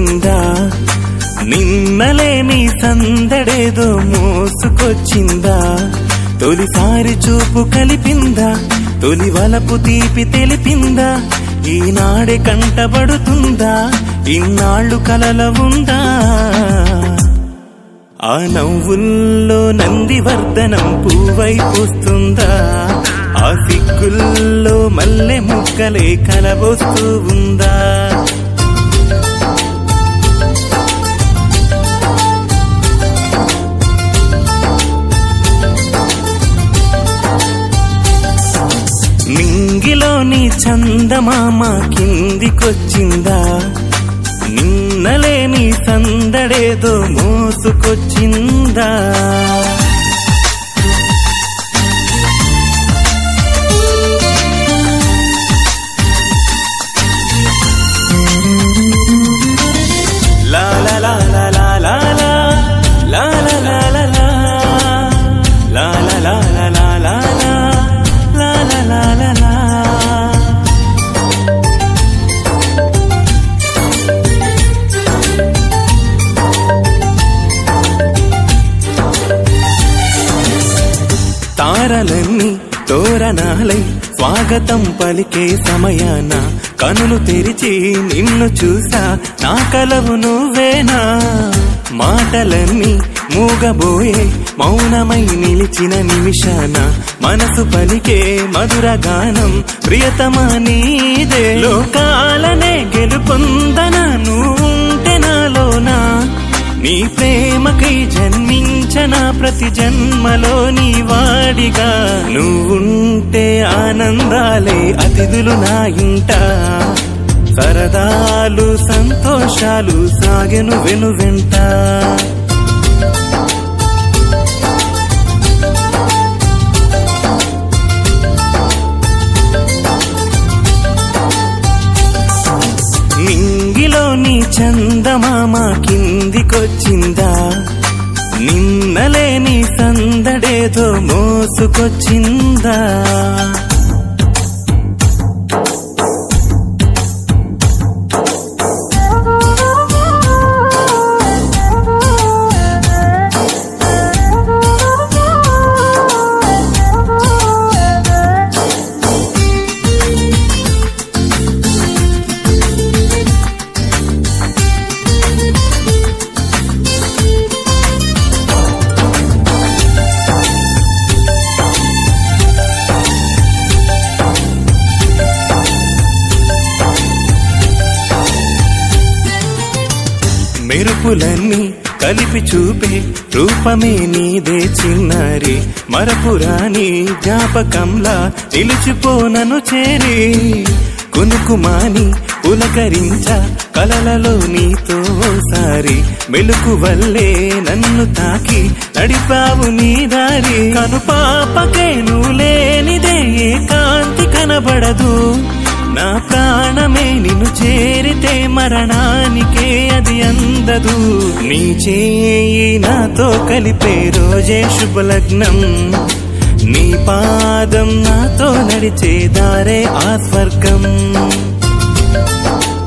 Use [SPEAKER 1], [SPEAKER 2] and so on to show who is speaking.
[SPEAKER 1] మోసుకొచ్చిందా నిన్నలేని సందడేదో మోసుకొచ్చిందా తొలిసారి చూపు కలిపిందా తొలి వలపు తీపి తెలిపిందా ఈనాడే కంటబడుతుందా ఇన్నాళ్ళు కలల ఉందా ఆ నవ్వుల్లో నందివర్ధనం పూవై పూస్తుందా ఆ సిగ్గుల్లో మల్లె ముక్కలే కలబోస్తూ ఉందా మింగిలోని చందమామ కిందికొచ్చిందా నిన్నలేని సందడేదో మోసుకొచ్చిందా లా లా లా లా లా లా లా. లా లా లా లా లా. లా లా లా లా లా లా లా. లా లా లా లా లా. తారలన్నీ తోరణాలై స్వాగతం పలికే సమయాన కనులు తెరిచి నిన్ను చూసా నా కలవు నువ్వేనా మాటలన్నీ మూగబోయే మౌనమై నిలిచిన నిమిషాన మనసు పలికే మధుర గానం ప్రియతమా నీదే లోకాలనే గెలుపొందన నువ్వుంటే నాలోనా నీ ప్రేమకై జన్మించన ప్రతి జన్మలో నీ వాడిగా నువ్వుంటే ఆనందాలే అతిథులు నా ఇంట సరదాలు సంతోషాలు సాగెను వెను వెంట నింగిలోని చందమామ కిందికొచ్చిందా నిన్నలేని సందడేదో మోసుకొచ్చిందా మెరుపులన్నీ కలిపి చూపే రూపమే నీదే చిన్నారి మరపురాని జ్ఞాపకంలా నిలిచిపోనను చేరి కునుకుమాని పులకరించ కలలలో నీతో ఓసారి మెలుకు వల్లే నన్ను తాకి నడిపావు నీ దారి కను పాపకే నువ్వు లేనిదే ఏ కాంతి కనబడదు నా ప్రాణమే నిన్ను చేరితే మరణానికే అది అందదు నీ చేయి నాతో కలిపే రోజే శుభలగ్నం నీ పాదం నాతో నడిచే దారే ఆ స్వర్గం